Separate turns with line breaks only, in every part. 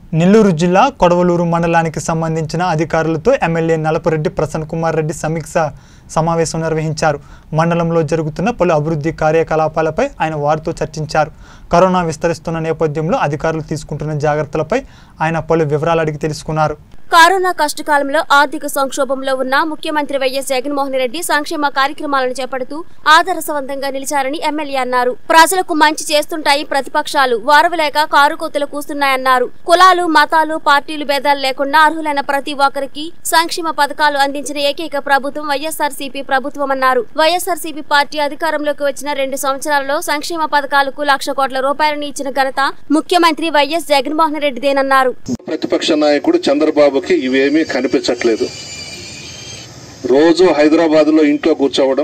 నెల్లూరు జిల్లా కొడవలూరు మండలానికి సంబంధించిన అధికారులతో ఎమ్మెల్యే నలపరెడ్డి ప్రసన్న కుమార్ రెడ్డి సమీక్ష సమావేశం నిర్వహించారు మండలంలో జరుగుతున్న పలు అభివృద్ధి కార్యకలాపాలపై ఆయన వారితో చర్చించారు కరోనా విస్తరిస్తున్న నేపథ్యంలో అధికారులు తీసుకుంటున్న జాగ్రత్తలపై ఆయన పలు వివరాలు అడిగి తెలుసుకున్నారు
కరోనా కష్టకాలంలో ఆర్థిక సంక్షోభంలో ఉన్న ముఖ్యమంత్రి వైఎస్ జగన్మోహన్ రెడ్డి సంక్షేమ కార్యక్రమాలను చేపడుతూ ఆదర్శవంతంగా నిలిచారని ఎమ్మెల్యే అన్నారు ప్రజలకు మంచి చేస్తుంటాయి ప్రతిపక్షాలు వారవలేక కారుకొత్తులు కూస్తున్నాయన్నారు కులాలు మతాలు పార్టీలు భేదాలు లేకుండా అర్హులైన ప్రతి ఒక్కరికి సంక్షేమ పథకాలు అందించిన ఏకైక ప్రభుత్వం వైఎస్ఆర్సీపీ ప్రభుత్వం అన్నారు వైఎస్ఆర్సీపీ పార్టీ అధికారంలోకి వచ్చిన రెండు సంవత్సరాలలో సంక్షేమ పథకాలకు లక్ష కోట్ల రూపాయలను ఇచ్చిన ఘనత ముఖ్యమంత్రి వైఎస్ జగన్మోహన్ రెడ్డిదేనన్నారు
ప్రతిపక్ష నాయకుడు చంద్రబాబుకి ఇవేమీ కనిపించట్లేదు రోజు హైదరాబాద్లో ఇంట్లో కూర్చోవడం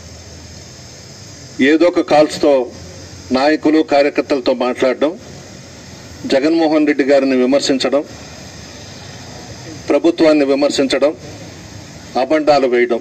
ఏదో ఒక కాల్స్తో నాయకులు కార్యకర్తలతో మాట్లాడడం జగన్మోహన్ రెడ్డి గారిని విమర్శించడం ప్రభుత్వాన్ని విమర్శించడం అబండాలు వేయడం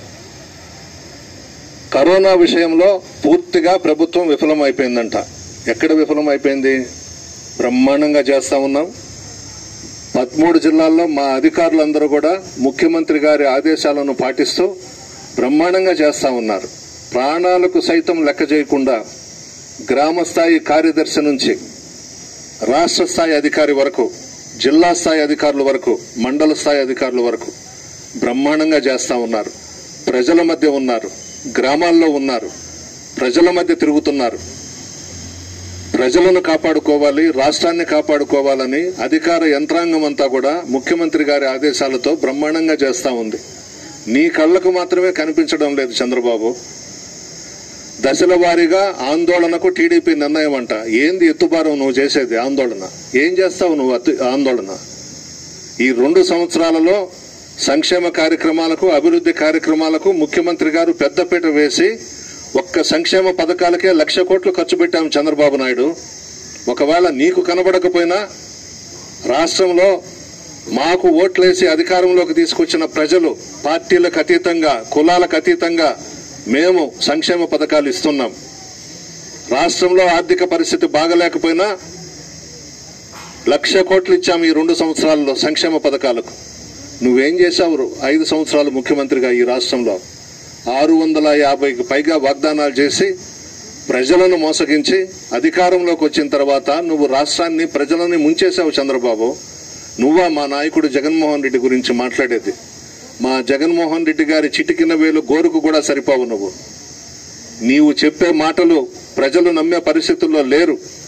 కరోనా విషయంలో పూర్తిగా ప్రభుత్వం విఫలమైపోయిందంట ఎక్కడ విఫలమైపోయింది బ్రహ్మాండంగా చేస్తా ఉన్నాం పదమూడు జిల్లాల్లో మా అధికారులందరూ కూడా ముఖ్యమంత్రి గారి ఆదేశాలను పాటిస్తూ బ్రహ్మాండంగా చేస్తా ఉన్నారు ప్రాణాలకు సైతం లెక్క చేయకుండా గ్రామ స్థాయి కార్యదర్శి నుంచి రాష్ట్ర స్థాయి అధికారి వరకు జిల్లా స్థాయి అధికారుల వరకు మండల స్థాయి అధికారుల వరకు బ్రహ్మాండంగా చేస్తా ఉన్నారు ప్రజల మధ్య ఉన్నారు గ్రామాల్లో ఉన్నారు ప్రజల మధ్య తిరుగుతున్నారు ప్రజలను కాపాడుకోవాలి రాష్ట్రాన్ని కాపాడుకోవాలని అధికార యంత్రాంగం అంతా కూడా ముఖ్యమంత్రి గారి ఆదేశాలతో బ్రహ్మాండంగా చేస్తా ఉంది నీ కళ్ళకు మాత్రమే కనిపించడం లేదు చంద్రబాబు దశల వారీగా ఆందోళనకు టీడీపీ నిర్ణయం అంట ఏంది ఎత్తుబారం నువ్వు చేసేది ఆందోళన ఏం చేస్తావు నువ్వు అత్తు- ఆందోళన ఈ రెండు సంవత్సరాలలో సంక్షేమ కార్యక్రమాలకు అభివృద్ధి కార్యక్రమాలకు ముఖ్యమంత్రి గారు పెద్దపీట వేసి ఒక్క సంక్షేమ పథకాలకే లక్ష కోట్లు ఖర్చు పెట్టాం చంద్రబాబు నాయుడు ఒకవేళ నీకు కనబడకపోయినా రాష్ట్రంలో మాకు ఓట్లేసి అధికారంలోకి తీసుకొచ్చిన ప్రజలు పార్టీలకు అతీతంగా కులాలకు అతీతంగా మేము సంక్షేమ పథకాలు ఇస్తున్నాం రాష్ట్రంలో ఆర్థిక పరిస్థితి బాగలేకపోయినా లక్ష కోట్లు ఇచ్చాము ఈ రెండు సంవత్సరాల్లో సంక్షేమ పథకాలకు నువ్వేం చేశావు ఐదు సంవత్సరాలు ముఖ్యమంత్రిగా ఈ రాష్ట్రంలో ఆరు వందల యాభైకి పైగా వాగ్దానాలు చేసి ప్రజలను మోసగించి అధికారంలోకి వచ్చిన తర్వాత నువ్వు రాష్ట్రాన్ని ప్రజలని ముంచేశావు చంద్రబాబు నువ్వా మా నాయకుడు జగన్మోహన్ రెడ్డి గురించి మాట్లాడేది మా జగన్మోహన్ రెడ్డి గారి చిటికిన వేలు గోరుకు కూడా సరిపోవు నువ్వు నీవు చెప్పే మాటలు ప్రజలు నమ్మే పరిస్థితుల్లో లేరు